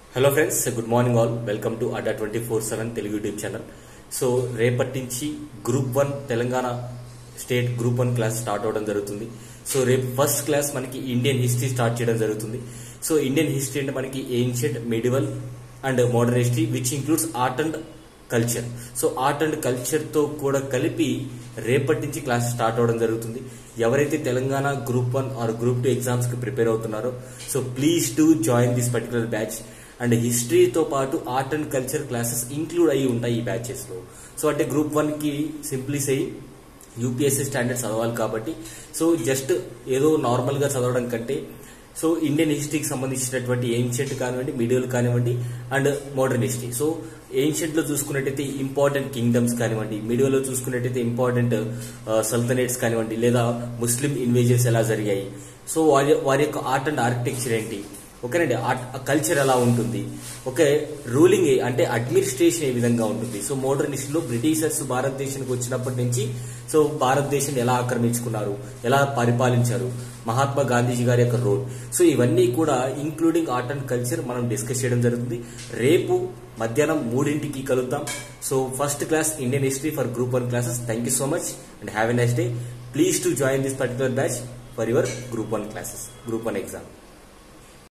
hello friends good morning all welcome to Adda twenty four seven Telugu YouTube channel so రేపటి నుంచి group one Telangana state group one class start అవడం జరుగుతుంది so రేపు first class మనకి Indian history start చేయడం జరుగుతుంది so Indian history అంటే మనకి ancient medieval and modern history which includes art and culture so art and culture తో కూడా కలిపి రేపటి నుంచి క్లాస్ స్టార్ట్ అవడం జరుగుతుంది ఎవరైతే Telangana group one or group two exams కి ప్రిపేర్ అవుతున్నారో so please to join this particular batch and హిస్టరీతో పాటు art and culture classes include అయ్యి ఉంటాయి ఈ బ్యాచెస్ లో సో అంటే గ్రూప్ వన్ కి సింప్లీ సై యూపీఎస్సీ స్టాండర్డ్ చదవాలి కాబట్టి సో జస్ట్ ఏదో నార్మల్ గా చదవడం కంటే సో ఇండియన్ హిస్టరీకి సంబంధించినటువంటి ఏన్షియంట్ కానివ్వండి మిడియల్ కానివ్వండి and modern history so ancient లో చూసుకున్నట్టయితే ఇంపార్టెంట్ కింగ్డమ్స్ కానివ్వండి మిడియల్ లో చూసుకున్నట్టయితే ఇంపార్టెంట్ సల్తనేట్స్ కానివ్వండి లేదా ముస్లిం ఇన్వేజన్స్ ఎలా జరిగాయి సో వారి వారి యొక్క ఆర్ట్ అండ్ ఆర్కిటెక్చర్ ఏంటి ఓకేనండి కల్చర్ ఎలా ఉంటుంది ఓకే రూలింగ్ అంటే అడ్మినిస్ట్రేషన్ ఏ విధంగా ఉంటుంది సో మోడర్న్ హిస్టరీలో బ్రిటిషర్స్ భారతదేశానికి వచ్చినప్పటి నుంచి సో భారతదేశాన్ని ఎలా ఆక్రమించుకున్నారు ఎలా పరిపాలించారు మహాత్మా గాంధీజీ గారి యొక్క రోల్ సో ఇవన్నీ కూడా ఇంక్లూడింగ్ ఆర్ట్ అండ్ కల్చర్ మనం డిస్కస్ చేయడం జరుగుతుంది రేపు మధ్యాహ్నం మూడింటికి కలుద్దాం so first class Indian history for group one classes thank you so much and have a nice day please to join this particular batch for your group one classes group one exam